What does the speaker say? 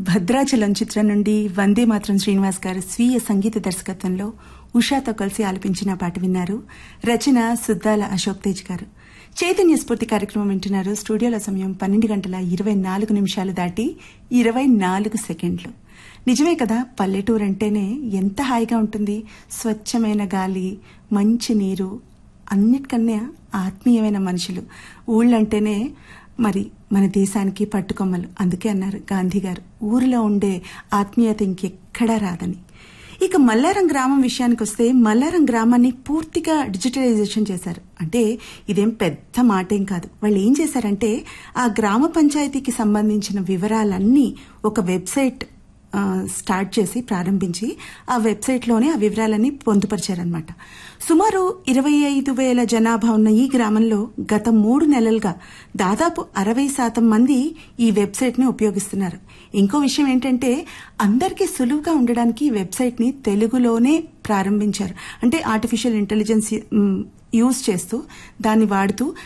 భద్రాచలం చిత్రం నుండి వందే మాత్రం శ్రీనివాస్ గారు స్వీయ సంగీత దర్శకత్వంలో ఉషాతో కలిసి ఆలపించిన పాట విన్నారు రచన సుద్దాల అశోక్ తేజ్ గారు చైతన్య స్ఫూర్తి కార్యక్రమం వింటున్నారు స్టూడియోల సమయం పన్నెండు గంటల ఇరవై నాలుగు నిమిషాలు దాటి ఇరవై నాలుగు సెకండ్లు నిజమే కదా పల్లెటూరు అంటేనే ఎంత హాయిగా ఉంటుంది స్వచ్ఛమైన గాలి మంచి నీరు అన్నిటికన్నా ఆత్మీయమైన మనుషులు ఊళ్ళంటేనే మరి మన దేశానికి పట్టుకొమ్మలు అందుకే అన్నారు గాంధీ గారు ఊరిలో ఉండే ఆత్మీయత ఇంకెక్కడా రాదని ఇక మల్లారం గ్రామం విషయానికి వస్తే మల్లారం గ్రామాన్ని పూర్తిగా డిజిటలైజేషన్ చేశారు అంటే ఇదేం పెద్ద మాటేం కాదు వాళ్ళు ఏం చేశారంటే ఆ గ్రామ పంచాయతీకి సంబంధించిన వివరాలన్నీ ఒక వెబ్సైట్ ఆ, స్టార్ట్ చేసి ప్రారంభించి ఆ వెబ్సైట్లోనే ఆ వివరాలన్నీ పొందుపరిచారనమాట సుమారు ఇరవై ఐదు వేల జనాభా ఉన్న ఈ గ్రామంలో గత మూడు నెలలుగా దాదాపు అరవై శాతం మంది ఈ వెబ్సైట్ని ఉపయోగిస్తున్నారు ఇంకో విషయం ఏంటంటే అందరికీ సులువుగా ఉండడానికి ఈ వెబ్సైట్ని తెలుగులోనే ప్రారంభించారు అంటే ఆర్టిఫిషియల్ ఇంటెలిజెన్స్ యూజ్ చేస్తూ దాన్ని వాడుతూ